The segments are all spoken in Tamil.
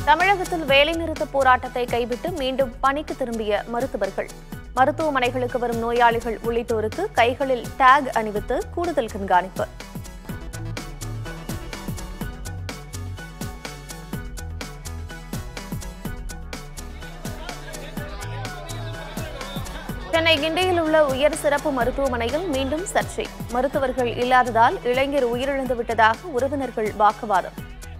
தமிழகத்தில் வேலைநிறுத்த போராட்டத்தை கைவிட்டு மீண்டும் பணிக்கு திரும்பிய மருத்துவர்கள் மருத்துவமனைகளுக்கு வரும் நோயாளிகள் உள்ளிட்டோருக்கு கைகளில் டேக் அணிவித்து கூடுதல் கண்காணிப்பு சென்னை கிண்டியில் உள்ள உயர் சிறப்பு மருத்துவமனையில் மீண்டும் சர்ச்சை மருத்துவர்கள் இல்லாததால் இளைஞர் உயிரிழந்து விட்டதாக உறவினர்கள் வாக்குவாதம்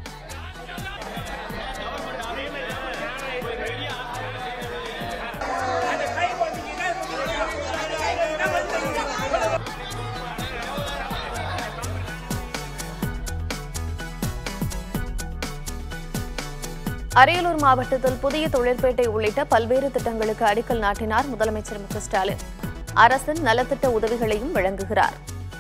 அரியலூர் மாவட்டத்தில் புதிய தொழிற்பேட்டை உள்ளிட்ட பல்வேறு திட்டங்களுக்கு அடிக்கல் நாட்டினார் முதலமைச்சர் மு க ஸ்டாலின் அரசின் நலத்திட்ட உதவிகளையும் வழங்குகிறார்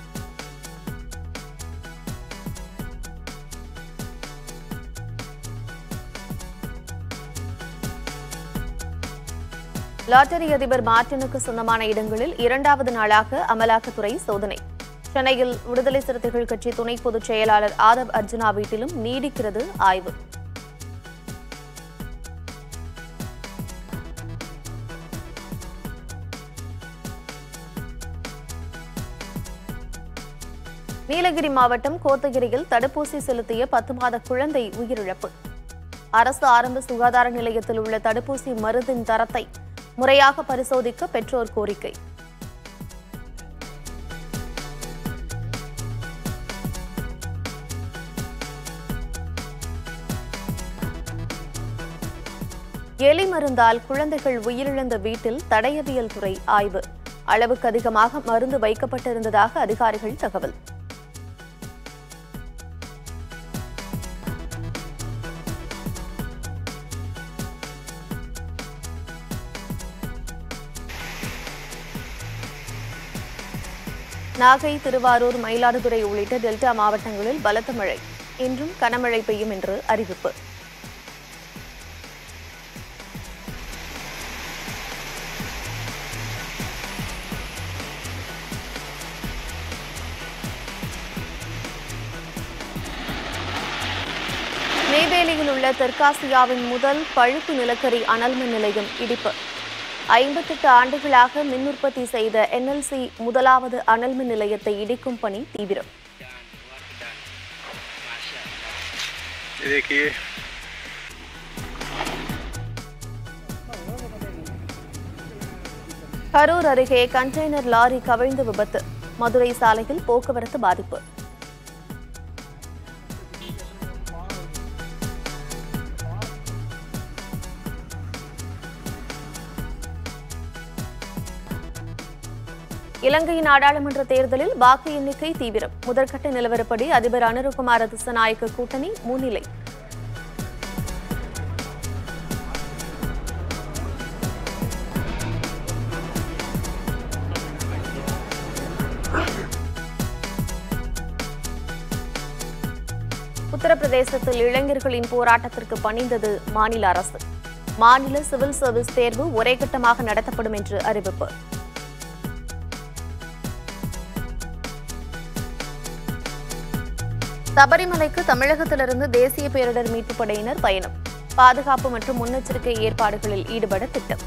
லாட்டரி அதிபர் மார்டினுக்கு சொந்தமான இடங்களில் இரண்டாவது நாளாக அமலாக்கத்துறை சோதனை சென்னையில் விடுதலை சிறுத்தைகள் கட்சி துணை பொதுச் செயலாளர் ஆதவ் அர்ஜுனா வீட்டிலும் நீடிக்கிறது ஆய்வு நீலகிரி மாவட்டம் கோத்தகிரியில் தடுப்பூசி செலுத்திய பத்து மாத குழந்தை உயிரிழப்பு அரசு ஆரம்ப சுகாதார நிலையத்தில் உள்ள தடுப்பூசி மருந்தின் தரத்தை முறையாக பரிசோதிக்க பெற்றோர் கோரிக்கை எலி மருந்தால் குழந்தைகள் உயிரிழந்த வீட்டில் தடயவியல் துறை ஆய்வு அளவுக்கு அதிகமாக மருந்து வைக்கப்பட்டிருந்ததாக அதிகாரிகள் தகவல் நாகை திருவாரூர் மயிலாடுதுறை உள்ளிட்ட டெல்டா மாவட்டங்களில் பலத்த மழை இன்றும் கனமழை பெய்யும் என்று அறிவிப்பு நெய்வேலியில் உள்ள தெற்காசியாவின் முதல் பழுப்பு நிலக்கரி அனல் மின் நிலையம் இடிப்பு ஐம்பத்தெட்டு ஆண்டுகளாக மின் உற்பத்தி செய்த என்எல்சி முதலாவது அனல் மின் நிலையத்தை இடிக்கும் பணி தீவிரம் ये देखिए கரூர் அருகே கண்டெய்னர் லாரி கவிழ்ந்து விபத்து மதுரை சாலையில் போக்குவரத்து பாதிப்பு இலங்கை நாடாளுமன்ற தேர்தலில் வாக்கு எண்ணிக்கை தீவிரம் முதற்கட்ட நிலவரப்படி அதிபர் அனுரகுமார திசநாயக்க கூட்டணி முன்னிலை உத்தரப்பிரதேசத்தில் இளைஞர்களின் போராட்டத்திற்கு பணிந்தது மாநில அரசு மாநில சிவில் சர்வீஸ் தேர்வு ஒரே கட்டமாக நடத்தப்படும் என்று அறிவிப்பு சபரிமலைக்கு தமிழகத்திலிருந்து தேசிய பேரிடர் மீட்புப் படையினர் பயணம் பாதுகாப்பு மற்றும் முன்னெச்சரிக்கை ஏற்பாடுகளில் ஈடுபட திட்டம்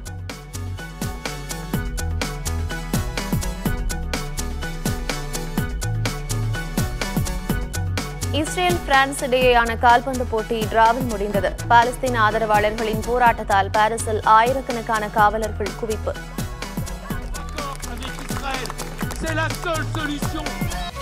இஸ்ரேல் பிரான்ஸ் இடையேயான கால்பந்து போட்டி டிராவில் முடிந்தது பாலஸ்தீன ஆதரவாளர்களின் போராட்டத்தால் பாரிஸில் ஆயிரக்கணக்கான காவலர்கள் குவிப்பு avec Israël. C'est la seule solution.